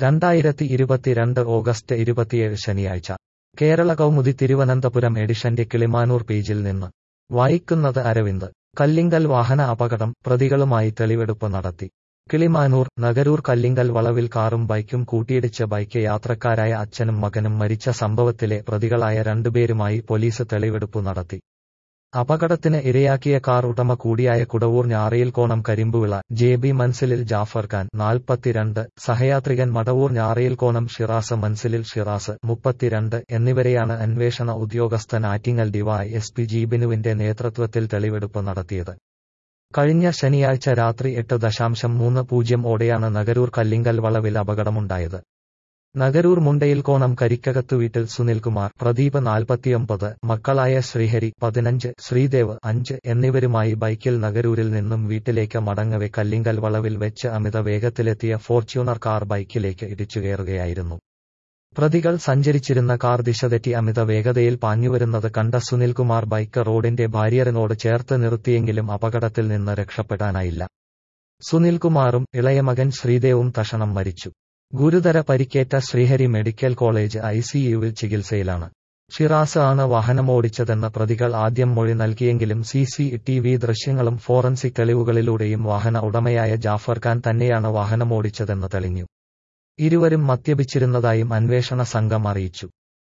രണ്ടായിരത്തി ഇരുപത്തിരണ്ട് ഓഗസ്റ്റ് ഇരുപത്തിയേഴ് ശനിയാഴ്ച കേരള കൗമുദി തിരുവനന്തപുരം എഡിഷന്റെ കിളിമാനൂർ പേജിൽ നിന്ന് വായിക്കുന്നത് അരവിന്ദ് കല്ലിങ്കൽ വാഹന അപകടം പ്രതികളുമായി തെളിവെടുപ്പ് നടത്തി കിളിമാനൂർ നഗരൂർ കല്ലിങ്കൽ വളവിൽ കാറും ബൈക്കും കൂട്ടിയിടിച്ച് ബൈക്ക് യാത്രക്കാരായ അച്ഛനും മകനും മരിച്ച സംഭവത്തിലെ പ്രതികളായ രണ്ടുപേരുമായി പോലീസ് തെളിവെടുപ്പ് നടത്തി അപകടത്തിന് ഇരയാക്കിയ കാർ ഉടമ കൂടിയായ കുടവൂർ ഞാറയിൽക്കോണം കരിമ്പുവിള ജെ ബി മൻസിലിൽ ജാഫർ ഖാൻ നാൽപ്പത്തിരണ്ട് സഹയാത്രികൻ മടവൂർ ഞാറയിൽക്കോണം ഷിറാസ് മൻസിലിൽ ഷിറാസ് മുപ്പത്തിരണ്ട് എന്നിവരെയാണ് അന്വേഷണ ഉദ്യോഗസ്ഥൻ ആറ്റിങ്ങൽ ഡിവൈ എസ് പി ജീബിനുവിന്റെ നേതൃത്വത്തിൽ തെളിവെടുപ്പ് നടത്തിയത് കഴിഞ്ഞ ശനിയാഴ്ച രാത്രി എട്ട് ദശാംശം മൂന്ന് പൂജ്യം ഓടെയാണ് നഗരൂർ കല്ലിങ്കൽ വളവിൽ അപകടമുണ്ടായത് നഗരൂർ മുണ്ടയിൽക്കോണം കരിക്കകത്തു വീട്ടിൽ സുനിൽകുമാർ പ്രദീപ് നാൽപ്പത്തിയൊമ്പത് മക്കളായ ശ്രീഹരി പതിനഞ്ച് ശ്രീദേവ് അഞ്ച് എന്നിവരുമായി ബൈക്കിൽ നഗരൂരിൽ നിന്നും വീട്ടിലേക്ക് മടങ്ങവെ കല്ലിങ്കൽ വളവിൽ വെച്ച് അമിത വേഗത്തിലെത്തിയ ഫോർച്യൂണർ കാർ ബൈക്കിലേക്ക് ഇടിച്ചുകയറുകയായിരുന്നു പ്രതികൾ സഞ്ചരിച്ചിരുന്ന കാർ ദിശതെറ്റി അമിത വേഗതയിൽ പാഞ്ഞുവരുന്നത് കണ്ട സുനിൽകുമാർ ബൈക്ക് റോഡിന്റെ ബാരിയറിനോട് ചേർത്ത് നിർത്തിയെങ്കിലും അപകടത്തിൽ നിന്ന് രക്ഷപ്പെടാനായില്ല സുനിൽകുമാറും ഇളയമകൻ ശ്രീദേവും തഷണം മരിച്ചു ഗുരുതര പരിക്കേറ്റ ശ്രീഹരി മെഡിക്കൽ കോളേജ് ഐസിയുവിൽ ചികിത്സയിലാണ് ഷിറാസ് ആണ് വാഹനമോടിച്ചതെന്ന് പ്രതികൾ ആദ്യം മൊഴി നൽകിയെങ്കിലും സി സി ടി വി ദൃശ്യങ്ങളും ഫോറൻസിക് തെളിവുകളിലൂടെയും വാഹന ഉടമയായ ജാഫർ ഖാൻ തന്നെയാണ് വാഹനമോടിച്ചതെന്ന് തെളിഞ്ഞു ഇരുവരും മദ്യപിച്ചിരുന്നതായും അന്വേഷണ സംഘം അറിയിച്ചു